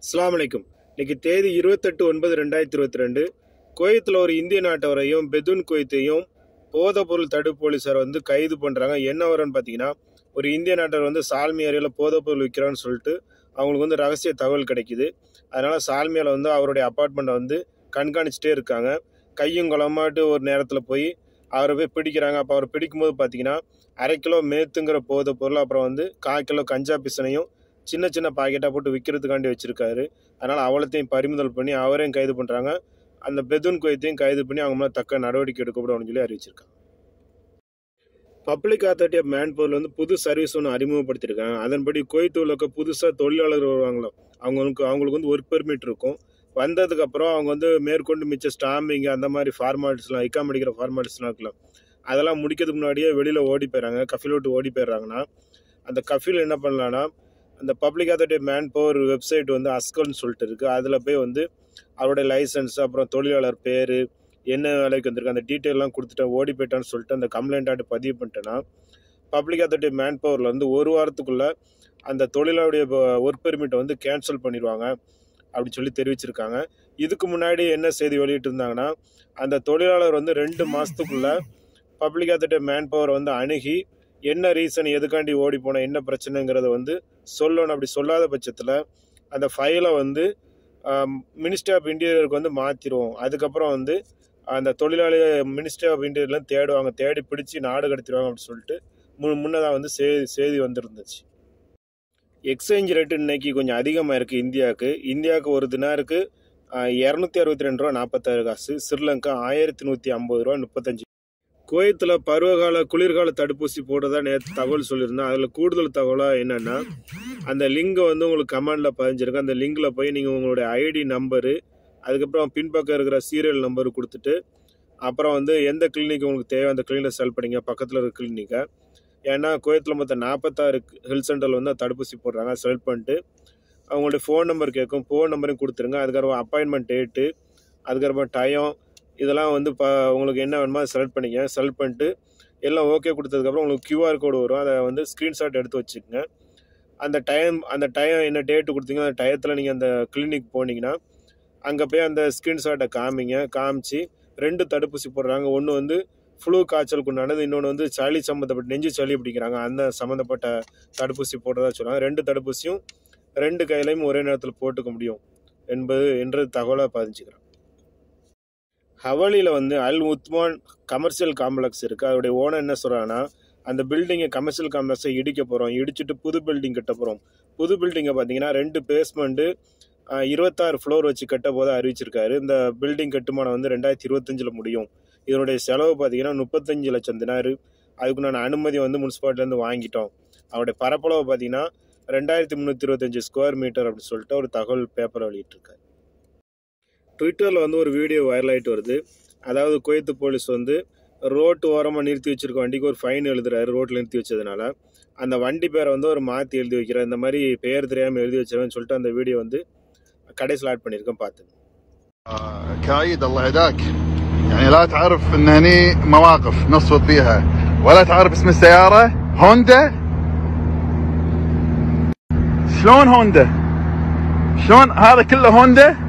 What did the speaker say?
அஸ்ஸலாமு அலைக்கும் இன்னைக்கு தேதி இருபத்தெட்டு ஒன்பது ரெண்டாயிரத்தி இருபத்தி ரெண்டு குவைத்தில் ஒரு இந்திய நாட்டவரையும் பெதுன் குவைத்தையும் போதைப்பொருள் தடுப்பு போலீஸார் வந்து கைது பண்ணுறாங்க என்ன வரன்னு பார்த்தீங்கன்னா ஒரு இந்திய நாட்டவர் வந்து சால்மி ஏரியாவில் போதைப்பொருள் விற்கிறான்னு சொல்லிட்டு அவங்களுக்கு வந்து ரகசிய தகவல் கிடைக்குது அதனால் சால்மியாவில் வந்து அவருடைய அப்பார்ட்மெண்ட்டை வந்து கண்காணிச்சிட்டே இருக்காங்க கையும் குளமாட்டு ஒரு நேரத்தில் போய் அவரை போய் பிடிக்கிறாங்க அப்போ அவர் பிடிக்கும்போது பார்த்தீங்கன்னா அரை கிலோ மேத்துங்கிற போதைப் பொருள் அப்புறம் வந்து கால் கிலோ கஞ்சா பிசனையும் சின்ன சின்ன பாக்கெட்டாக போட்டு விற்கிறதுக்காண்டி வச்சிருக்காரு அதனால் அவளத்தையும் பறிமுதல் பண்ணி அவரையும் கைது பண்ணுறாங்க அந்த பெதுன் குவைத்தையும் கைது பண்ணி அவங்க மேலே தக்க நடவடிக்கை எடுக்கப்படும் சொல்லி அறிவிச்சிருக்காங்க பப்ளிக் அத்தாரிட்டி ஆஃப் மேன் பவர்ல வந்து புது சர்வீஸ் ஒன்று அறிமுகப்படுத்தியிருக்காங்க அதன்படி குவைத்தூளுக்கு புதுசாக தொழிலாளர் வருவாங்களோ அவங்களுக்கு அவங்களுக்கு வந்து ஒர்க் பெர்மிட் இருக்கும் வந்ததுக்கப்புறம் அவங்க வந்து மேற்கொண்டு மிச்ச ஸ்டாம்பிங் அந்த மாதிரி ஃபார்மாலிட்டிஸ்லாம் எக்காம் அடிக்கிற ஃபார்மாலிட்டிஸ்லாம் இருக்கலாம் அதெல்லாம் முடிக்கிறதுக்கு முன்னாடியே வெளியில் ஓடி போயிடறாங்க கஃபில் விட்டு ஓடி போயிடுறாங்கன்னா அந்த கஃபில் என்ன பண்ணலான்னா அந்த public authority man power website வந்து அஸ்கல்னு சொல்லிட்டு இருக்குது அதில் போய் வந்து அவருடைய லைசன்ஸ் அப்புறம் தொழிலாளர் பேர் என்ன வேலைக்கு வந்திருக்கு அந்த டீட்டெயிலாம் கொடுத்துட்டு ஓடி போயிட்டான்னு சொல்லிட்டு அந்த கம்ப்ளைண்ட் ஆட்டு பதிவு பண்ணிட்டேன்னா பப்ளிக் அத்தாரிட்டி மேன் பவரில் வந்து ஒரு வாரத்துக்குள்ளே அந்த தொழிலாளருடைய ஒர்க் பெர்மிட்டை வந்து கேன்சல் பண்ணிடுவாங்க அப்படின்னு சொல்லி தெரிவிச்சிருக்காங்க இதுக்கு முன்னாடி என்ன செய்தி வெளியிட்டு இருந்தாங்கன்னா அந்த தொழிலாளர் வந்து ரெண்டு மாதத்துக்குள்ள பப்ளிக் அத்தாரிட்டி மேன் பவர் வந்து அணுகி என்ன ரீசன் எதுக்காண்டி ஓடி போன என்ன பிரச்சனைங்கிறத வந்து சொல்லணும் அப்படி சொல்லாத பட்சத்தில் அந்த ஃபைலை வந்து மினிஸ்ட்ரி ஆஃப் இன்டீரியருக்கு வந்து மாற்றிடுவோம் அதுக்கப்புறம் வந்து அந்த தொழிலாளியை மினிஸ்ட்ரி ஆஃப் இன்டீரியர்லாம் தேடுவாங்க தேடி பிடிச்சி நாடு கடத்திடுவாங்க அப்படின்னு சொல்லிட்டு மு முன்னதாக வந்து செய்தி செய்தி வந்துருந்துச்சு எக்ஸ்சேஞ்ச் ரேட்டு இன்னைக்கு கொஞ்சம் அதிகமாக இருக்குது இந்தியாவுக்கு இந்தியாவுக்கு ஒரு தினாருக்கு இரநூத்தி அறுபத்தி ரெண்டு ரூபா நாற்பத்தாறு காசு ஸ்ரீலங்கா ஆயிரத்தி நூற்றி ஐம்பது ரூபா முப்பத்தஞ்சு குவைத்தில் பருவகால குளிர்கால தடுப்பூசி போடுறதா நேற்று தகவல் சொல்லியிருந்தேன் அதில் கூடுதல் தகவலாக என்னென்னா அந்த லிங்கை வந்து உங்களுக்கு கமெண்டில் பதிஞ்சிருக்கு அந்த லிங்கில் போய் நீங்கள் உங்களுடைய ஐடி நம்பரு அதுக்கப்புறம் பின்பக்கம் இருக்கிற சீரியல் நம்பர் கொடுத்துட்டு அப்புறம் வந்து எந்த கிளினிக் உங்களுக்கு தேவை அந்த கிளினிக்கை செல் பண்ணிங்க பக்கத்தில் இருக்கிற கிளினிக்கை ஏன்னா குவைத்தில் மொத்தம் நாற்பத்தாறு ஹெல்த் சென்டரில் வந்து தடுப்பூசி போடுறாங்க செலக்ட் பண்ணிட்டு அவங்களுடைய ஃபோன் நம்பர் கேட்கும் ஃபோன் நம்பரையும் கொடுத்துருங்க அதுக்கப்புறம் அப்பாயின்மெண்ட் டேட்டு அதுக்கப்புறம் டயம் இதெல்லாம் வந்து இப்போ உங்களுக்கு என்ன வேணுமோ அதை செலக்ட் பண்ணிக்க செலக்ட் பண்ணிட்டு எல்லாம் ஓகே கொடுத்ததுக்கப்புறம் உங்களுக்கு கியூஆர் கோடு வரும் அதை வந்து ஸ்க்ரீன்ஷாட் எடுத்து வச்சுக்கோங்க அந்த டைம் அந்த டைம் என்ன டேட்டு கொடுத்தீங்க அந்த டயத்தில் நீங்கள் அந்த கிளினிக் போனீங்கன்னா அங்கே போய் அந்த ஸ்க்ரீன்ஷாட்டை காமிங்க காமிச்சு ரெண்டு தடுப்பூசி போடுறாங்க ஒன்று வந்து ஃப்ளூ காய்ச்சலுக்கு உண்டானது இன்னொன்று வந்து சளி சம்மந்தப்பட்ட நெஞ்சு சளி பிடிக்கிறாங்க அந்த சம்மந்தப்பட்ட தடுப்பூசி போடுறதா சொல்கிறாங்க ரெண்டு தடுப்பூசியும் ரெண்டு கையிலையும் ஒரே நேரத்தில் போட்டுக்க முடியும் என்பது என்ற தகவலை பதிஞ்சுக்கிறேன் ஹவலியில் வந்து அல் உத்மான் கமர்ஷியல் காம்ப்ளெக்ஸ் இருக்குது அதோடைய ஓனர் என்ன சொல்கிறாங்கன்னா அந்த பில்டிங்கை கமர்ஷியல் காம்ப்ளெக்ஸை இடிக்க போகிறோம் இடிச்சிட்டு புது பில்டிங் கட்ட போகிறோம் புது பில்டிங்கை பார்த்தீங்கன்னா ரெண்டு பேஸ்மெண்ட்டு இருபத்தாறு ஃப்ளோர் வச்சு கட்ட போத அறிவிச்சிருக்காரு இந்த பில்டிங் கட்டுமானம் வந்து ரெண்டாயிரத்தி இருபத்தஞ்சில் முடியும் இதனுடைய செலவு பார்த்தீங்கன்னா முப்பத்தஞ்சு லட்சம் தினாரு அதுக்கு நான் அனுமதி வந்து முனிசிபாலிட்டிலேருந்து வாங்கிட்டோம் அவருடைய பரப்பளவு பார்த்தீங்கன்னா ரெண்டாயிரத்தி முந்நூற்றி இருபத்தஞ்சி ஸ்கொயர் மீட்டர் அப்படின்னு சொல்லிட்டு ஒரு தகவல் பேப்பர் வெளியிட்டிருக்காரு ட்விட்டரில் வந்து ஒரு வீடியோ வைரல் ஆகிட்டு வருது அதாவது குவைத்து போலீஸ் வந்து ரோட்டு ஓரமாக நிறுத்தி வச்சிருக்க வண்டிக்கு ஒரு ஃபைன் எழுதுறாரு ரோட்டில் நிறுத்தி வச்சதுனால அந்த வண்டி பேரை வந்து ஒரு மாற்றி எழுதி வைக்கிறார் இந்த மாதிரி பெயர் தெரியாமல் எழுதி வச்சிருக்கேன்னு சொல்லிட்டு அந்த வீடியோ வந்து கடைசியில் ஆட் பண்ணியிருக்கேன் பார்த்து كايد الله يهداك يعني لا تعرف ان هني مواقف نصفط فيها ولا تعرف اسم السيارة هوندا شلون هوندا شلون هذا كله هوندا